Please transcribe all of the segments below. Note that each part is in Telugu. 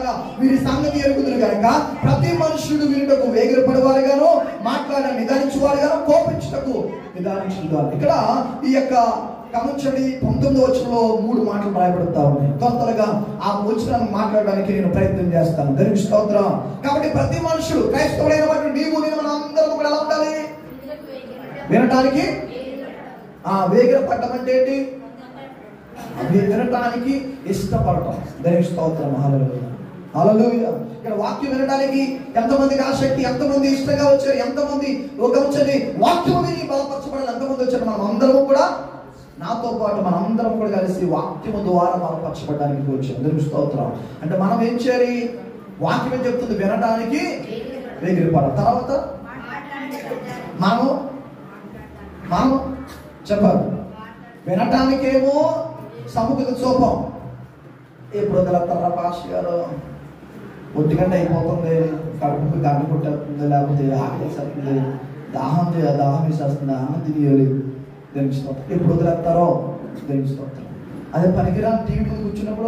అనగా వీరి సంగతి ఎరుగుదురు కనుక ప్రతి మనుషుడు వినుటకు వేగిరపడేవారుగాను మాట్లాడ నిదానించువారుగాను కోపించుటకు నిదానించువారు ఇక్కడ ఈ యొక్క గమనించండి పంతొమ్మిది వచనంలో మూడు మాటలు రాయబడతా ఉన్నాయి తొందరగా ఆ వచనాన్ని మాట్లాడడానికి నేను ప్రయత్నం చేస్తాను దేవుని స్తోత్రం కాబట్టి ప్రతి మనుషుడు క్రైస్తవుడైన వాటి నీవు నేను మన అందరం కూడా ఎలా ఉండాలి వినటానికి ఆ వేగిర పడ్డం అంటే ఏంటి అది వినటానికి ఇష్టపడటం దేవుని స్తోత్రం హల్లెలూయా హల్లెలూయా ఇక్కడ వాక్యం వినడానికి ఎంతమందికి ఆసక్తి ఎంతమంది ఇష్టంగా వచ్చారు ఎంతమంది గమనించండి వాక్యం విని బలపరచబడాలి ఎంతమంది వచ్చారు మనం అందరము కూడా నాతో పాటు మనం అందరం కూడా కలిసి వాక్యము ద్వారా బలపరచబడడానికి వచ్చాం దేవుని స్తోత్రం అంటే మనం ఏం చేయాలి వాక్యం ఏం చెప్తుంది వినడానికి వేగిరిపడ తర్వాత మనము మనము చెప్పాలి వినటానికేమో సముఖత చూపం ఎప్పుడు వదిలేస్తారా పాస్ గారు ఒంటిగంట అయిపోతుంది కడుపుకి గంట కొట్టేస్తుంది లేకపోతే ఆకలిస్తుంది దాహం చే- దాహం వేసేస్తుంది అన్నం తినేయాలి దేనికి స్తోత్రం ఎప్పుడు వదిలేస్తారో దేనికి స్తోత్రం అదే పనికిరాని టీవీ ముందు కూర్చున్నప్పుడు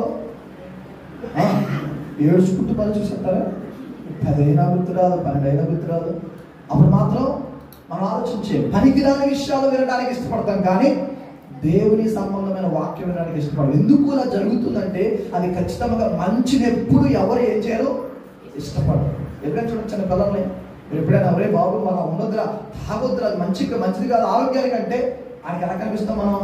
ఆ, ఏడుచుకుంటూ పని చూసేస్తారా పదైనా గుర్తు రాదు పన్నెండైనా గుర్తు రాదు అప్పుడు మాత్రం మనం ఆలోచించే పనికిరాని విషయాలు వినడానికి ఇష్టపడతాం కానీ దేవుని సంబంధమైన వాక్యం వినడానికి ఇష్టపడదు ఎందుకు అలా జరుగుతుందంటే అది ఖచ్చితంగా మంచిని ఎప్పుడు ఎవరు ఏం చేయరు ఇష్టపడరు ఎప్పుడైనా చూడండి చిన్న పిల్లల్ని మీరు ఎప్పుడైనా ఒరే బాబు మనం ఉండొద్దురా తాగొద్దురా అది మంచిగా మంచిది కాదు ఆరోగ్యానికి అంటే ఆయనకి ఎలా కనిపిస్తాం మనం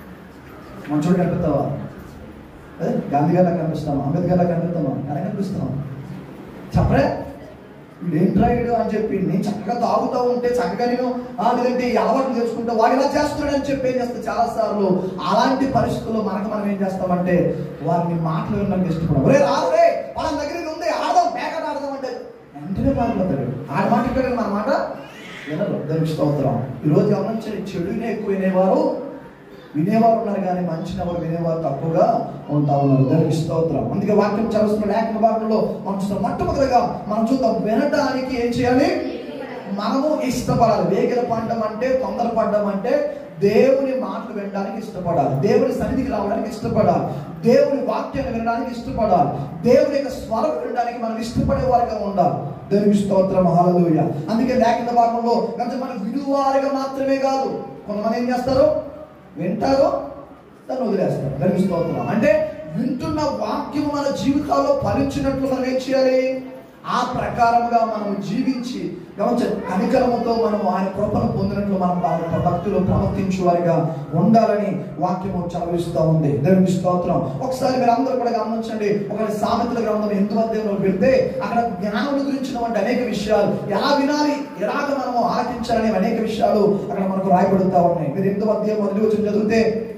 మంచోడు కనిపిస్తావా అదే గాంధీ గారిలా కనిపిస్తాం అంబేద్కర్ లా కనిపిస్తామా ఎలా కనిపిస్తున్నాం చెప్పరే వీడు ఏంట్రా వీడు అని చెప్పి నేను చక్కగా తాగుతూ ఉంటే చక్కగా నేను ఆ, లేదంటే ఈ అలవాట్లు చేసుకుంటా వాడు ఇలా చేస్తున్నాడు అని చెప్పి ఏం చేస్తాం చాలా సార్లు అలాంటి పరిస్థితుల్లో మనకు మనం ఏం చేస్తామంటే వారిని మాటలు వినడానికి ఇష్టపడం ఒరే రాదు రే వాళ్ళ దగ్గర ఇది ఉంది ఆడదాం పేకట ఆడదాం అంటే వెంటనే పారిపోతాడు ఆడ మాట ఇక్కడ మన మాట వినరు దానికి స్తోత్రం ఈరోజు గమనించండి చెడునే ఎక్కువ వినేవారు వినేవారు ఉన్నారు కానీ మంచిని ఎవరు వినేవారు తక్కువగా ఉంటా ఉన్నారు దానికి స్తోత్రం అందుకే వాక్యం చదువుతున్న లేఖన భాగంలో మనం చూస్తాం మొట్టమొదటిగా మనం చూద్దాం వినటానికి ఏం చేయాలి మనము ఇష్టపడాలి వేగిర పడడం అంటే తొందర పడడం అంటే దేవుని మాటలు వినడానికి ఇష్టపడాలి దేవుని సన్నిధికి రావడానికి ఇష్టపడాలి దేవుని వాక్యాన్ని వినడానికి ఇష్టపడాలి దేవుని యొక్క స్వరం వినడానికి మనం ఇష్టపడే వారిగా ఉండాలి దేవుని స్తోత్రం హాలూయ అందుకే లేఖన భాగంలో కనుక మనం వినువారిగా మాత్రమే కాదు కొంతమంది ఏం చేస్తారు వింటారు దాన్ని వదిలేస్తారు దానికి స్తోత్రం అంటే వింటున్న వాక్యం మన జీవితాల్లో ఫలించినట్లు మనం ఏం చేయాలి ఆ ప్రకారముగా మనం జీవించి గమనించండి కనికరముతో మనం ఆయన కృపను పొందినట్లు మనం భ- భక్తులు ప్రవర్తించే వారిగా ఉండాలని వాక్యము చదివిస్తూ ఉంది దేవుని స్తోత్రం ఒకసారి మీరు అందరూ కూడా గమనించండి ఒక సామెతల గ్రంథం ఎందుకు అధ్యయనంలో పెడితే అక్కడ జ్ఞానముల గురించినటువంటి అనేక విషయాలు ఎలా వినాలి ఎలాగ మనము ఆలకించాలనే అనేక విషయాలు అక్కడ మనకు రాయబడుతూ ఉన్నాయి మీరు ఎందుకు అధ్యాయం మొదటి వచ్చి చదివితే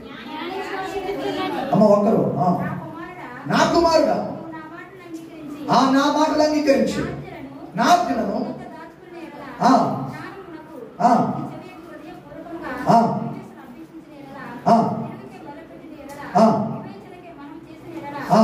అమ్మ ఒక్కరు ఆ, నా కుమారుడా ఆ నా మాటలు అంగీకరించి నా ఆజ్ఞలను ఆ, ఆ, ఆ, ఆ, ఆ, ఆ.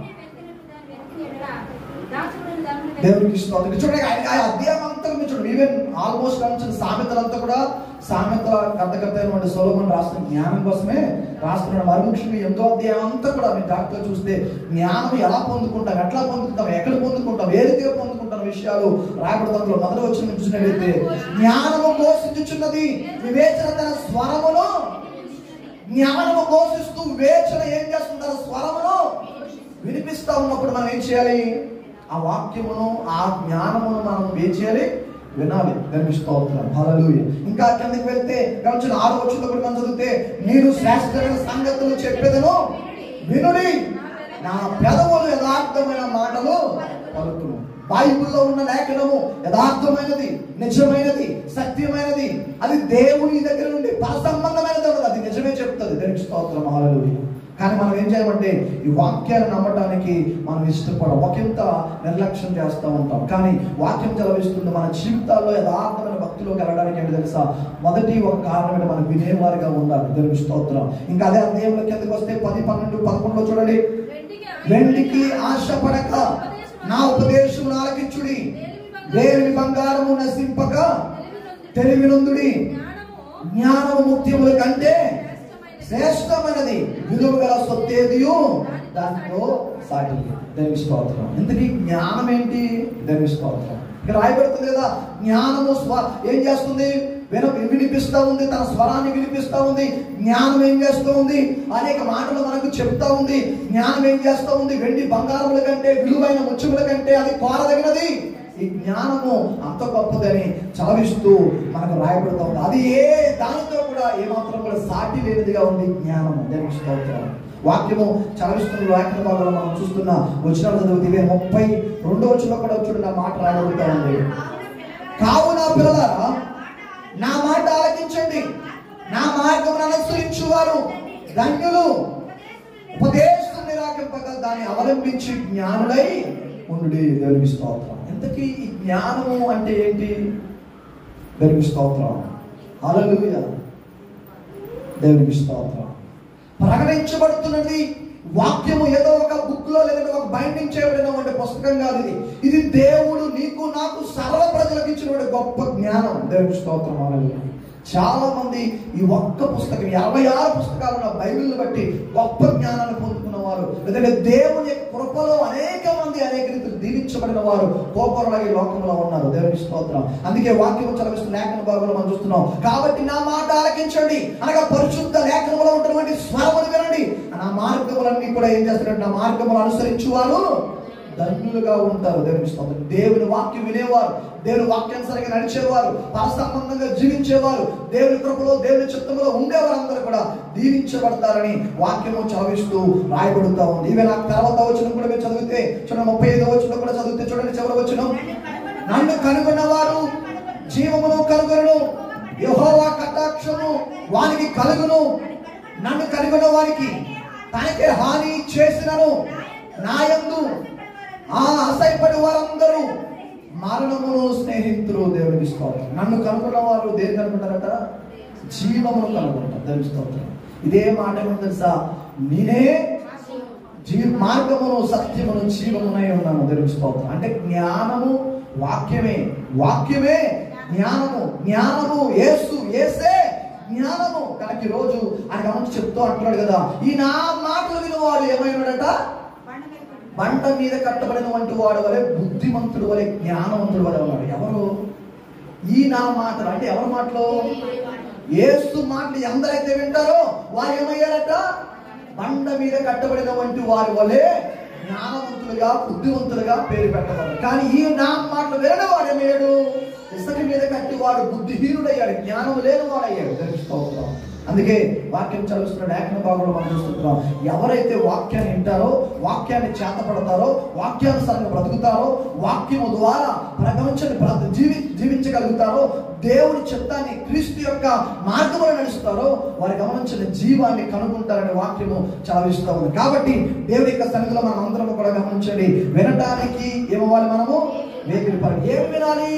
దేవునికి స్తోత్రం చూడండి ఆయన ఆ అధ్యాయం అంతా మీరు చూడండి ఈవెన్ ఆల్మోస్ట్ రాసిన సామెతలంతా కూడా సామెతల కథకర్త అయినటువంటి సోలోమన్ రాస్తున్న జ్ఞానం కోసమే రాస్తున్నాడు మరి ముఖ్యంగా ఎంతో అధ్యాయం అంతా కూడా మీరు డాక్టర్ చూస్తే జ్ఞానం ఎలా పొందుకుంటాం ఎట్లా పొందుకుంటాం ఎక్కడ పొందుకుంటాం ఏ రీతిగా పొందుకుంటాం విషయాలు రాయబడుతుందో మొదలు వచ్చిన చూసినట్లయితే జ్ఞానము ఘోషించుచున్నది వివేచన తన స్వరమును జ్ఞానము ఘోషిస్తూ వివేచన ఏం చేస్తుంటారు స్వరమును వినిపిస్తా ఉన్నప్పుడు మనం ఏం చేయాలి ఆ వాక్యమును ఆ జ్ఞానమును మనం ఏం చేయాలి వినాలి దానికి స్తోత్రం హల్లెలూయా ఇంకా కిందకి వెళ్తే గమనించిన ఆరు వచ్చిన కూడా మనం చదివితే నేను శ్రేష్టమైన సంగతులు చెప్పేదను వినుడి నా పెదవులు యథార్థమైన మాటలు పలుకును బైబిల్లో ఉన్న లేఖనము యథార్థమైనది నిజమైనది సత్యమైనది అది దేవుని దగ్గర నుండి పరసంబంధమైనది ఉండదు అది నిజమే చెప్తుంది దానికి స్తోత్రం హల్లెలూయా కానీ మనం ఏం చేయమంటే ఈ వాక్యాన్ని నమ్మటానికి మనం ఇష్టపడం ఒకంత నిర్లక్ష్యం చేస్తూ ఉంటాం కానీ వాక్యం చదివిస్తుంది మన జీవితాల్లో యథార్థమైన భక్తిలోకి వెళ్ళడానికి ఏంటి తెలుసా మొదటి ఒక కారణం ఏంటి మనం వినేవారిగా ఉండాలి దేవుని స్తోత్రం ఇంకా అదే అధ్యాయంలో కిందకి వస్తే పది పన్నెండు పదకొండులో చూడండి వెండికి ఆశపడక నా ఉపదేశం ఆలకించుడి దేవుని బంగారము నశింపక తెలివినందుడి జ్ఞానము ముఖ్యముల కంటే శ్రేష్టమైనది విలువ గల సొత్తేదియు దాంట్లో సాటి దేవి స్తోత్రం ఎందుకు జ్ఞానం ఏంటి దేవి స్తోత్రం ఇక్కడ రాయబడుతుంది కదా జ్ఞానము స్వ ఏం చేస్తుంది విన వినిపిస్తా ఉంది తన స్వరాన్ని వినిపిస్తా ఉంది జ్ఞానం ఏం చేస్తూ ఉంది అనేక మాటలు మనకు చెప్తా ఉంది జ్ఞానం ఏం చేస్తూ ఉంది వెండి బంగారముల కంటే విలువైన ముచ్చుముల కంటే అది కోరదగినది ఈ జ్ఞానము అంత గొప్పదని చలవిస్తూ మనకు రాయబడుతూ ఉంది అది ఏ దానితో కూడా ఏమాత్రం కూడా సాటి లేనిదిగా ఉంది జ్ఞానం దేవుని స్తోత్రం వాక్యము చలవిస్తున్న వాక్య భాగంలో మనం చూస్తున్న వచ్చిన చదివితే ముప్పై రెండో వచ్చిన కూడా వచ్చి నా మాట రాయబడుతూ ఉంది కావున పిల్లలారా నా మాట ఆలకించండి నా మార్గం అనుసరించువారు ధన్యులు ఉపదేశం నిరాకింపక దాన్ని అవలంబించి జ్ఞానులై ఉండు దేవునికి స్తోత్రం ఇంతకీ ఈ జ్ఞానము అంటే ఏంటి దేవునికి స్తోత్రం హల్లెలూయా దేవునికి స్తోత్రం ప్రకటించబడుతున్నది వాక్యము ఏదో ఒక బుక్ లో లేదంటే ఒక బైండింగ్ చేయబడినటువంటి పుస్తకం కాదు ఇది ఇది దేవుడు నీకు నాకు సర్వ ప్రజలకు ఇచ్చినటువంటి గొప్ప జ్ఞానం దేవునికి స్తోత్రం హల్లెలూయా చాలా మంది ఈ ఒక్క పుస్తకం యాభై ఆరు పుస్తకాలు ఉన్న బైబిల్ని బట్టి గొప్ప జ్ఞానాన్ని పొందుకున్న వారు లేదంటే దేవుని యొక్క కృపలో అనేక మంది అనేక రీతిలో దీవించబడిన వారు కోపరుల ఈ లోకంలో ఉన్నారు దేవుని స్తోత్రం అందుకే వాక్యం చదివిస్తున్న లేఖన భాగంలో మనం చూస్తున్నాం కాబట్టి నా మాట ఆలకించండి అనగా పరిశుద్ధ లేఖనంలో ఉన్నటువంటి స్వరములు వినండి నా మార్గములన్నీ కూడా ఏం చేస్తున్నట్టు నా మార్గములు అనుసరించువారు ధన్యులుగా ఉంటారు దేవుని స్తోత్రం దేవుని వాక్యం వినేవారు దేవుని వాక్యానుసరంగా నడిచేవారు పర సంబంధంగా జీవించేవారు దేవుని కృపలో దేవుని చిత్తంలో ఉండేవారందరూ కూడా దీవించబడతారని వాక్యము చదివిస్తూ రాయబడుతా ఉంది ఇవే నాకు తర్వాత వచ్చిన కూడా మీరు చదివితే చూడండి ముప్పై ఐదో వచ్చిన కూడా చదివితే చూడండి చివరి వచ్చిన నన్ను కనుగొన్నవారు జీవమును కనుగొనను యెహోవా కటాక్షము వానికి కలుగును నన్ను కనుగొన్న వారికి తనకే హాని చేసినను నాయందు ఆ అసహ్యపడి వారందరూ మరణమును స్నేహితులు దేవునికి స్తోత్రం నన్ను కనుగొన్న వారు దేని కనుకుంటారట జీవమును కనుగొంటారు దేవుని స్తోత్రం ఇదే మాట ఏమో తెలుసా నేనే జీ మార్గమును సత్యమును జీవమునై ఉన్నాను దేవుని స్తోత్రం అంటే జ్ఞానము వాక్యమే వాక్యమే జ్ఞానము జ్ఞానము యేసు యేసే జ్ఞానము కనుక ఈ రోజు ఆయన గమనించి చెప్తూ అంటున్నాడు కదా ఈ నా మాటలు వినువాడు ఏమైనాడట బండ మీద కట్టబడిన వంటి వాడు వలె బుద్ధిమంతుడు వలె జ్ఞానవంతుడు వలె ఉన్నాడు ఎవరు ఈ నా మాటలు అంటే ఎవరి మాటలు ఏసు మాటలు ఎందరైతే వింటారో వారు ఏమయ్యారట బండ మీద కట్టబడిన వంటి వారి వలె జ్ఞానవంతులుగా బుద్ధివంతులుగా పేరు పెట్టబడ్డారు కానీ ఈ నా మాటలు వినడం వాడు ఏమయ్యాడు ఇసుక మీద కట్టి వాడు బుద్ధిహీనుడయ్యాడు జ్ఞానం లేని వాడయ్యాడు తెలుసుకోవడం అందుకే వాక్యం చదువుతున్న లేఖన భాగంలో మనం చూస్తున్నాం ఎవరైతే వాక్యాన్ని వింటారో వాక్యాన్ని చేతపడతారో వాక్యానుసారంగా బ్రతుకుతారో వాక్యము ద్వారా ప్రపంచాన్ని బ్రత- జీవి జీవించగలుగుతారో దేవుని చిత్తాన్ని క్రీస్తు యొక్క మార్గంలో నడుస్తారో వారి గమనించిన జీవాన్ని కనుగొంటారనే వాక్యము చదివిస్తూ ఉంది కాబట్టి దేవుని యొక్క సన్నిధిలో మనం అందరం కూడా గమనించండి వినటానికి ఏమవ్వాలి మనము వేగిరి పని ఏమి వినాలి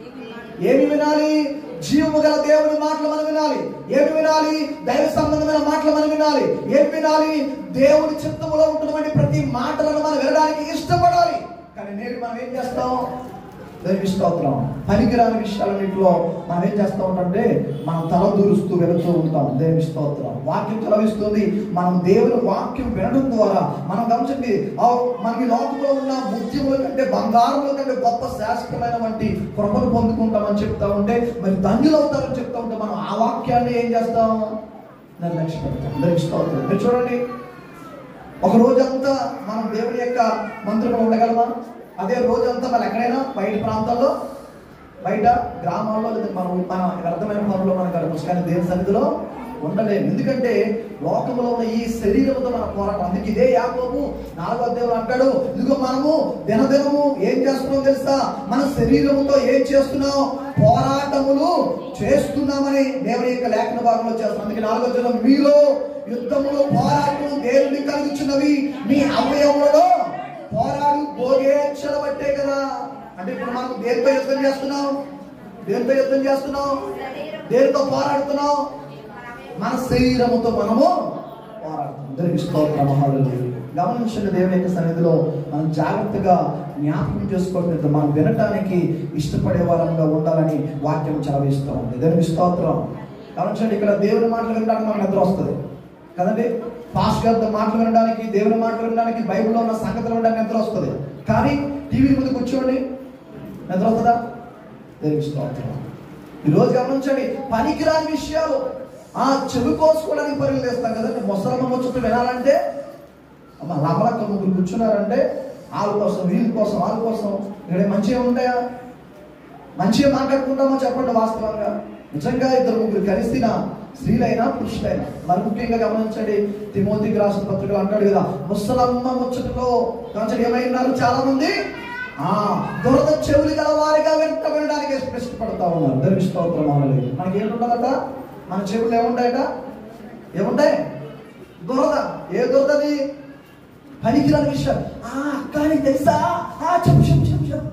ఏమి వినాలి జీవము గల దేవుని మాటలు మనం వినాలి ఏమి వినాలి దైవ సంబంధమైన మాటలు మనం వినాలి ఏమి వినాలి దేవుని చిత్తములో ఉంటున్నటువంటి ప్రతి మాటలను మనం వినడానికి ఇష్టపడాలి కానీ నేడు మనం ఏం చేస్తాం దేవుని స్తోత్రం పనికిరాని విషయాలన్నింటిలో మనం ఏం చేస్తూ ఉంటామంటే మనం తల దూరుస్తూ వెళుతూ ఉంటాం దేవుని స్తోత్రం వాక్యం చలవిస్తుంది మనం దేవుని వాక్యం వినడం ద్వారా మనం గమనించండి ఆ మనకి లోకంలో ఉన్న ముత్యముల కంటే బంగారముల కంటే గొప్ప శాశ్వతమైన వంటి కృపను పొందుకుంటామని చెప్తా ఉంటే మరి ధన్యులు అవుతారని చెప్తా ఉంటే మనం ఆ వాక్యాన్ని ఏం చేస్తాం నిర్లక్ష్య పెడతాం దేవుని స్తోత్రం మీరు చూడండి ఒక రోజంతా మనం దేవుని యొక్క మంత్రంలో ఉండగలమా అదే రోజంతా మనం ఎక్కడైనా బయట ప్రాంతాల్లో బయట గ్రామాల్లో లేదా మనం మన వ్యర్థమైన పనుల్లో మనం గడపచ్చు కానీ దేవుని సన్నిధిలో ఉండలేము ఎందుకంటే లోకంలో ఉన్న ఈ శరీరంతో మన పోరాటం అందుకే ఇదే యాకోబు నాలుగో దేవుడు అంటాడు ఇదిగో మనము దినదినము ఏం చేస్తున్నాం తెలుసా మన శరీరముతో ఏం చేస్తున్నాం పోరాటములు చేస్తున్నామని దేవుని యొక్క లేఖన భాగంలో చేస్తున్నాం అందుకే నాలుగో జనం మీలో యుద్ధములు పోరాటము దేవుని కలుగుచున్నవి మీ అవయవులలో పోరాడు భోగే చెడబట్టే కదా అంటే ఇప్పుడు మనం దేనితో యుద్ధం చేస్తున్నాం దేనితో యుద్ధం చేస్తున్నాం దేనితో పోరాడుతున్నాం మన శరీరముతో మనము పోరాడుతున్నాం దేవునికి స్తోత్రం హల్లెలూయా. గమనించండి దేవుని యొక్క సన్నిధిలో మనం జాగ్రత్తగా జ్ఞాపకం చేసుకోవట్లేదు మనం వినటానికి ఇష్టపడే వారంగా ఉండాలని వాక్యం చదివిస్తూ ఉంది దేవునికి స్తోత్రం గమనించండి ఇక్కడ దేవుని మాటలు వినడానికి మనకు నిద్ర వస్తుంది కదండి పాస్ట్ గారితో మాటలు వినడానికి దేవుని మాటలు వినడానికి బైబిల్లో ఉన్న సంగతులు వినడానికి నిద్ర వస్తుంది కానీ టీవీ ముందు కూర్చోండి నిద్ర వస్తుందా దేవుని స్తోత్రం ఈరోజు గమనించండి పనికిరాని విషయాలు ఆ చెవి కోసుకోవడానికి పరుగులు చేస్తాం కదండి ముసలమ్మ ముచ్చట వినాలంటే అమ్మ లమ్మలక్క ముగ్గురు కూర్చున్నారంటే వాళ్ళ కోసం వీళ్ళ కోసం వాళ్ళ కోసం ఇక్కడ మంచిగా ఉంటాయా మంచిగా మాట్లాడుకుంటామో చెప్పండి వాస్తవంగా నిజంగా ఇద్దరు ముగ్గురు కలిసిన స్త్రీలైనా పురుషులైనా మరి ముఖ్యంగా గమనించండి తిమోతికి రాసిన పత్రికలు అంటాడు కదా ముసలమ్మ ముచ్చటలో గమనించండి ఏమైనారు చాలా మంది ఆ దురద చెవులు గల వారిగా వెంట వినడానికి ఇష్టపడతా ఉన్నారు దేవుని స్తోత్రం అవ్వలేదు మనకి ఏముంటుందట మన చెవులు ఏముంటాయట ఏముంటాయి దురద ఏ దురదది పనికిరాని విషయం ఆ అక్క నీకు తెలుసా ఆ చెప్పు చెప్పు చెప్పు చెప్పు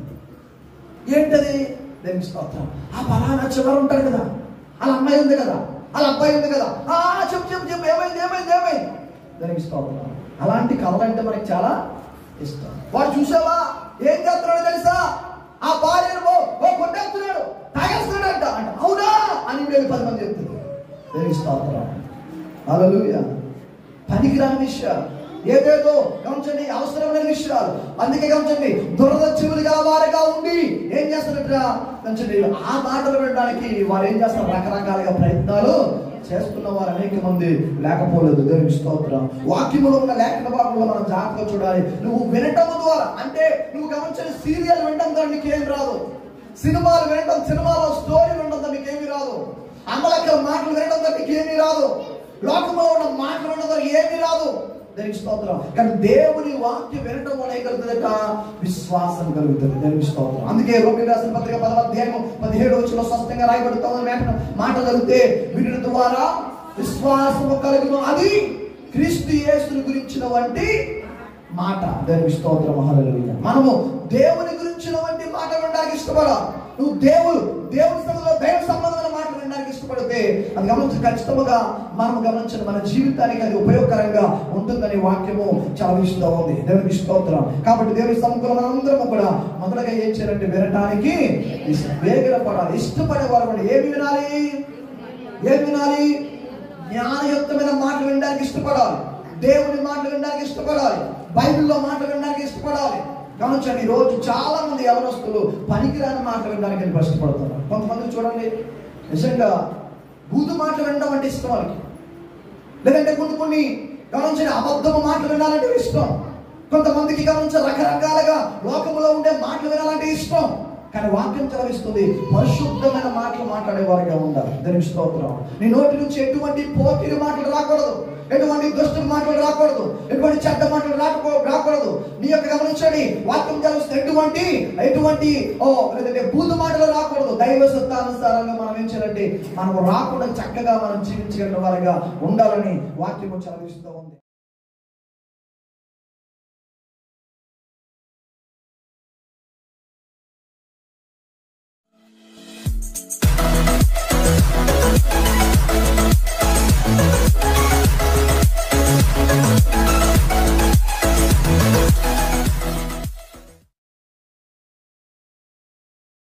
ఏంటది దేవుని స్తోత్రం ఆ ఫలానా చివరు ఉంటాడు కదా వాళ్ళ అమ్మాయి ఉంది కదా వాళ్ళ అబ్బాయి ఉంది కదా ఆ చెప్పు చెప్పు చెప్పు ఏమైంది ఏమైంది ఏమైంది దానికి స్తోత్రం అలాంటి కథలు అంటే మనకి చాలా ఇష్టం వాడు చూసావా ఏం చేస్తున్నాడో తెలుసా ఆ భార్యను ఓ ఓ కొట్టేస్తున్నాడు తాగేస్తున్నాడంట అంట అవునా అని వీళ్ళు పది మంది చెప్తున్నారు దేనికి స్తోత్రం హల్లెలూయా పనికిరాని విషయాలు ఏదేదో గమనించండి అవసరమైన విషయాలు అందుకే గమనించండి దురద చెవులు గల వారిగా ఉండి ఏం చేస్తారట గమనించండి ఆ మాటలు వినడానికి వారు ఏం చేస్తారు రకరకాలుగా ప్రయత్నాలు చేస్తున్న వారు అనేక మంది లేకపోలేదు దేవునికి స్తోత్రం వాక్యములో ఉన్న లేఖన భాగంలో మనం జాగ్రత్తగా చూడాలి నువ్వు వినటం ద్వారా అంటే నువ్వు గమనించండి సీరియల్ వినడం ద్వారా నీకేం రాదు సినిమాలు వినడం సినిమాలో స్టోరీ వినడం ద్వారా నీకేమీ రాదు అమలక్కల మాటలు వినడం ద్వారా నీకేమీ రాదు లోకంలో ఉన్న మాటలు వినడం ద్వారా ఏమీ రాదు దానికి స్తోత్రం కానీ దేవుని వాక్యం వినటం వల్ల ఏం కలుగుతుందట విశ్వాసం కలుగుతుంది దేవుని స్తోత్రం అందుకే రోమి రాసిన పత్రిక పదవ అధ్యాయం పదిహేడు వచ్చిన స్పష్టంగా రాయబడుతుంది మాట మాట కలిగితే వీటి ద్వారా విశ్వాసము కలుగును అది క్రీస్తు యేసుని గురించిన వంటి మాట దేవుని స్తోత్రం హల్లెలూయా మనము దేవుని గురించిన వంటి మాట వినడానికి ఇష్టపడాలి నువ్వు దేవుడు దేవుని సంబంధంలో దైవ సంబంధమైన మాట వినడానికి ఇష్టపడితే అది గమనించి ఖచ్చితంగా మనం గమనించిన మన జీవితానికి అది ఉపయోగకరంగా ఉంటుందని వాక్యము చాలా ఇష్టం ఉంది దేవునికి స్తోత్రం కాబట్టి దేవుని సముఖంలో మనందరం కూడా మొదటగా ఏం చేయాలంటే వినటానికి వేగరపడాలి ఇష్టపడే వారు కూడా ఏమి వినాలి ఏమి వినాలి జ్ఞానయుక్తమైన మాటలు వినడానికి ఇష్టపడాలి దేవుని మాటలు వినడానికి ఇష్టపడాలి బైబిల్లో మాటలు వినడానికి ఇష్టపడాలి గమనించండి ఈ రోజు చాలా మంది యవనస్తులు పనికిరాని మాటలు వినడానికి ఎందుకు ఇష్టపడుతున్నారు కొంతమంది చూడండి నిజంగా బూతు మాటలు వినడం అంటే ఇష్టం వాళ్ళకి లేదంటే కొన్ని కొన్ని గమనించండి అబద్ధము మాటలు వినాలంటే ఇష్టం కొంతమందికి గమనించ రకరకాలుగా లోకములో ఉండే మాటలు వినాలంటే ఇష్టం కానీ వాక్యం చదివిస్తుంది పరిశుద్ధమైన మాటలు మాట్లాడే వారిగా ఉండాలి దానికి స్తోత్రం నీ నోటి నుంచి ఎటువంటి పోటీలు మాటలు రాకూడదు ఎటువంటి దుష్టుల మాటలు రాకూడదు ఎటువంటి చెడ్డ మాటలు రాకపో రాకూడదు నీ యొక్క గమనించండి వాక్యం చదివిస్తే ఎటువంటి ఎటువంటి ఓ లేదంటే బూతు మాటలు రాకూడదు దైవ సత్తానుసారంగా మనం ఏం చేయాలంటే మనం రాకుండా చక్కగా మనం జీవించగలిగిన వారిగా ఉండాలని వాక్యము చదివిస్తూ ఉంది